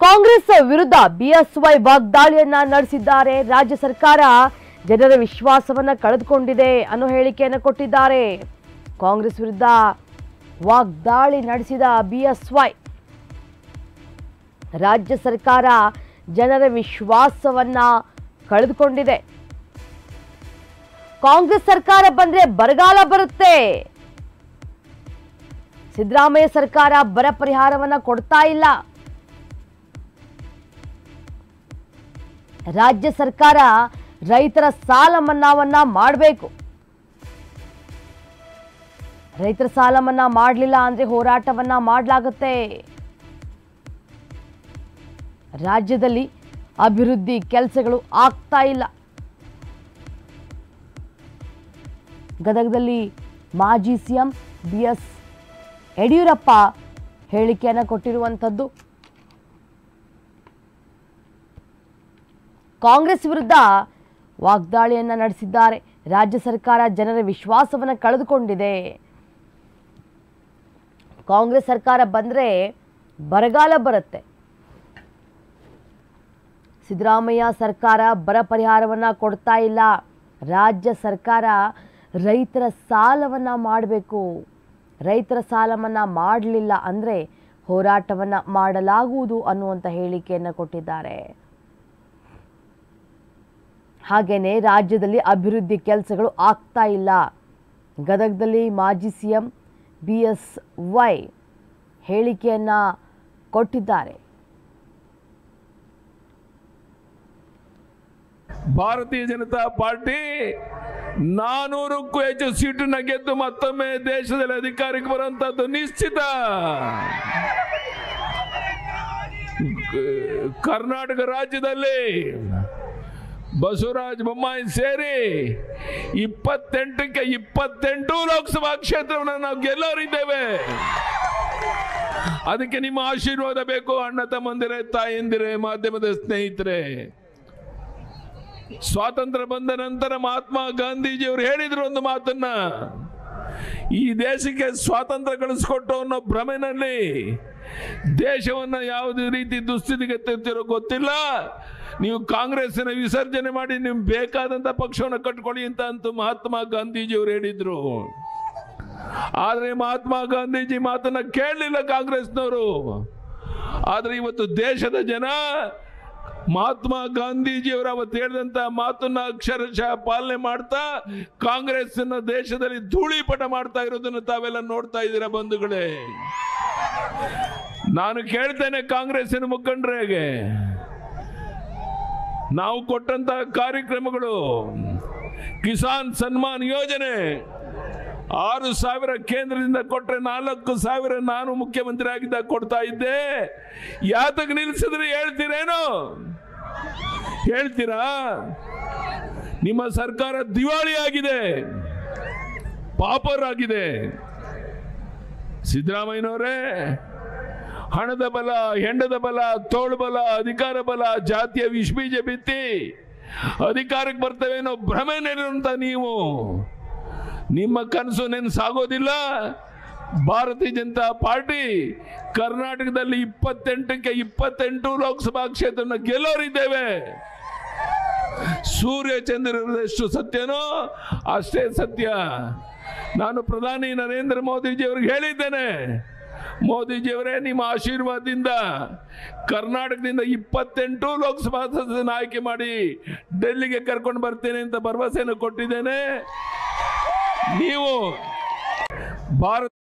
ಕಾಂಗ್ರೆಸ್ ವಿರುದ್ಧ ಬಿಎಸ್ವೈ ವಾಗ್ದಾಳಿಯನ್ನ ನಡೆಸಿದ್ದಾರೆ ರಾಜ್ಯ ಸರ್ಕಾರ ಜನರ ವಿಶ್ವಾಸವನ್ನ ಕಳೆದುಕೊಂಡಿದೆ ಅನ್ನೋ ಹೇಳಿಕೆಯನ್ನು ಕೊಟ್ಟಿದ್ದಾರೆ ಕಾಂಗ್ರೆಸ್ ವಿರುದ್ಧ ವಾಗ್ದಾಳಿ ನಡೆಸಿದ ಬಿಎಸ್ವೈ ರಾಜ್ಯ ಸರ್ಕಾರ ಜನರ ವಿಶ್ವಾಸವನ್ನ ಕಳೆದುಕೊಂಡಿದೆ ಕಾಂಗ್ರೆಸ್ ಸರ್ಕಾರ ಬಂದ್ರೆ ಬರಗಾಲ ಬರುತ್ತೆ ಸಿದ್ದರಾಮಯ್ಯ ಸರ್ಕಾರ ಬರ ಪರಿಹಾರವನ್ನ ಕೊಡ್ತಾ ಇಲ್ಲ ರಾಜ್ಯ ಸರ್ಕಾರ ರೈತರ ಸಾಲ ಮನ್ನಾವನ್ನ ಮಾಡಬೇಕು ರೈತರ ಸಾಲ ಮನ್ನಾ ಮಾಡಲಿಲ್ಲ ಅಂದ್ರೆ ಹೋರಾಟವನ್ನ ಮಾಡಲಾಗುತ್ತೆ ರಾಜ್ಯದಲ್ಲಿ ಅಭಿವೃದ್ಧಿ ಕೆಲಸಗಳು ಆಗ್ತಾ ಇಲ್ಲ ಗದಗದಲ್ಲಿ ಮಾಜಿ ಸಿಎಂ ಬಿ ಎಸ್ ಯಡಿಯೂರಪ್ಪ ಹೇಳಿಕೆಯನ್ನು ಕೊಟ್ಟಿರುವಂಥದ್ದು ಕಾಂಗ್ರೆಸ್ ವಿರುದ್ಧ ವಾಗ್ದಾಳಿಯನ್ನ ನಡೆಸಿದ್ದಾರೆ ರಾಜ್ಯ ಸರ್ಕಾರ ಜನರ ವಿಶ್ವಾಸವನ್ನು ಕಳೆದುಕೊಂಡಿದೆ ಕಾಂಗ್ರೆಸ್ ಸರ್ಕಾರ ಬಂದರೆ ಬರಗಾಲ ಬರುತ್ತೆ ಸಿದ್ದರಾಮಯ್ಯ ಸರ್ಕಾರ ಬರ ಪರಿಹಾರವನ್ನು ಕೊಡ್ತಾ ಇಲ್ಲ ರಾಜ್ಯ ಸರ್ಕಾರ ರೈತರ ಸಾಲವನ್ನು ಮಾಡಬೇಕು ರೈತರ ಸಾಲ ಮನ್ನಾ ಮಾಡಲಿಲ್ಲ ಅಂದರೆ ಹೋರಾಟವನ್ನು ಮಾಡಲಾಗುವುದು ಅನ್ನುವಂಥ ಹೇಳಿಕೆಯನ್ನು ಕೊಟ್ಟಿದ್ದಾರೆ ಹಾಗೆಯೇ ರಾಜ್ಯದಲ್ಲಿ ಅಭಿವೃದ್ಧಿ ಕೆಲಸಗಳು ಆಗ್ತಾ ಇಲ್ಲ ಗದಗದಲ್ಲಿ ಮಾಜಿ C M B S Y ಹೇಳಿಕೆಯನ್ನು ಕೊಟ್ಟಿದ್ದಾರೆ ಭಾರತೀಯ ಜನತಾ ಪಾರ್ಟಿ ನಾನೂರಕ್ಕೂ ಹೆಚ್ಚು ಸೀಟನ್ನ ಗೆದ್ದು ಮತ್ತೊಮ್ಮೆ ದೇಶದಲ್ಲಿ ಅಧಿಕಾರಕ್ಕೆ ಬರುವಂತದ್ದು ನಿಶ್ಚಿತ ಕ- ಕರ್ನಾಟಕ ರಾಜ್ಯದಲ್ಲಿ ಬಸವರಾಜ ಬೊಮ್ಮಾಯಿ ಸೇರಿ ಇಪ್ಪತ್ತೆಂಟಕ್ಕೆ ಇಪ್ಪತ್ತೆಂಟು ಲೋಕಸಭಾ ಕ್ಷೇತ್ರವನ್ನು ನಾವು ಗೆಲ್ಲೋರಿದ್ದೇವೆ ಅದಕ್ಕೆ ನಿಮ್ಮ ಆಶೀರ್ವಾದ ಬೇಕು ಅಣ್ಣ ತಮ್ಮಂದಿರೇ ತಾಯಂದಿರೇ ಮಾಧ್ಯಮದ ಸ್ನೇಹಿತರೆ ಸ್ವಾತಂತ್ರ್ಯ ಬಂದ ನಂತರ ಮಹಾತ್ಮ ಗಾಂಧೀಜಿಯವರು ಹೇಳಿದ್ರು ಒಂದು ಮಾತನ್ನ ಈ ದೇಶಕ್ಕೆ ಸ್ವಾತಂತ್ರ್ಯ ಕಳಿಸ್ಕೊಟ್ಟು ಅನ್ನೋ ಭ್ರಮೆನಲ್ಲಿ ದೇಶವನ್ನ ಯಾವುದೇ ರೀತಿ ದುಸ್ಥಿತಿಗೆ ತೆತ್ತಿರೋ ಗೊತ್ತಿಲ್ಲ ನೀವು ಕಾಂಗ್ರೆಸ್ನ ವಿಸರ್ಜನೆ ಮಾಡಿ ನಿಮ್ಗೆ ಬೇಕಾದಂತ ಪಕ್ಷವನ್ನು ಕಟ್ಕೊಳ್ಳಿ ಅಂತ ಅಂತೂ ಮಹಾತ್ಮ ಗಾಂಧೀಜಿಯವರು ಹೇಳಿದ್ರು ಆದ್ರೆ ಮಹಾತ್ಮ ಗಾಂಧೀಜಿ ಮಾತನ್ನ ಕೇಳಲಿಲ್ಲ ಕಾಂಗ್ರೆಸ್ನವರು ಆದ್ರೆ ಇವತ್ತು ದೇಶದ ಜನ ಮಹಾತ್ಮ ಗಾಂಧೀಜಿಯವರು ಅವತ್ತು ಹೇಳಿದಂತ ಮಾತನ್ನ ಅಕ್ಷರಶಃ ಪಾಲನೆ ಮಾಡ್ತಾ ಕಾಂಗ್ರೆಸ್ನ ದೇಶದಲ್ಲಿ ಧೂಳಿಪಟ ಮಾಡ್ತಾ ಇರೋದನ್ನು ತಾವೆಲ್ಲ ನೋಡ್ತಾ ಇದ್ದೀರಾ ಬಂಧುಗಳೇ ನಾನು ಕೇಳ್ತೇನೆ ಕಾಂಗ್ರೆಸ್ಸಿನ ಮುಖಂಡರಿಗೆ ನಾವು ಕೊಟ್ಟಂತ ಕಾರ್ಯಕ್ರಮಗಳು ಕಿಸಾನ್ ಸನ್ಮಾನ್ ಯೋಜನೆ ಆರು ಸಾವಿರ ಕೇಂದ್ರದಿಂದ ಕೊಟ್ರೆ ನಾಲ್ಕು ಸಾವಿರ ನಾನು ಮುಖ್ಯಮಂತ್ರಿ ಆಗಿದ್ದಾಗ ಕೊಡ್ತಾ ಇದ್ದೆ ಯಾತಕ್ಕೆ ನಿಲ್ಸಿದ್ರೆ ಹೇಳ್ತೀರೇನು ಹೇಳ್ತೀರಾ ನಿಮ್ಮ ಸರ್ಕಾರ ದಿವಾಳಿ ಆಗಿದೆ ಪಾಪರ್ ಆಗಿದೆ ಸಿದ್ದರಾಮಯ್ಯನವರೇ ಹಣದ ಬಲ ಹೆಂಡದ ಬಲ ತೋಳು ಬಲ ಅಧಿಕಾರ ಬಲ ಜಾತಿಯ ವಿಷಬೀಜ ಬಿತ್ತಿ ಅಧಿಕಾರಕ್ಕೆ ಬರ್ತೇವೆ ಅನ್ನೋ ಭ್ರಮೆನಲ್ಲಿರುವಂತ ನೀವು ನಿಮ್ಮ ಕನಸು ನೆನಸಾಗೋದಿಲ್ಲ ಭಾರತೀಯ ಜನತಾ ಪಾರ್ಟಿ ಕರ್ನಾಟಕದಲ್ಲಿ ಇಪ್ಪತ್ತೆಂಟಕ್ಕೆ ಇಪ್ಪತ್ತೆಂಟು ಲೋಕಸಭಾ ಕ್ಷೇತ್ರನ ಗೆಲ್ಲೋರಿದ್ದೇವೆ ಸೂರ್ಯ ಚಂದ್ರರಷ್ಟು ಸತ್ಯನೋ ಅಷ್ಟೇ ಸತ್ಯ ನಾನು ಪ್ರಧಾನಿ ನರೇಂದ್ರ ಮೋದಿಜಿ ಅವ್ರಿಗೆ ಹೇಳಿದ್ದೇನೆ ಮೋದಿಜಿಯವರೇ ನಿಮ್ಮ ಆಶೀರ್ವಾದದಿಂದ ಕರ್ನಾಟಕದಿಂದ ಇಪ್ಪತ್ತೆಂಟು ಲೋಕಸಭಾ ಸದಸ್ಯನ ಆಯ್ಕೆ ಮಾಡಿ ಡೆಲ್ಲಿಗೆ ಕರ್ಕೊಂಡು ಬರ್ತೇನೆ ಅಂತ ಭರವಸೆಯನ್ನು ಕೊಟ್ಟಿದ್ದೇನೆ ನೀವು ಭಾರತ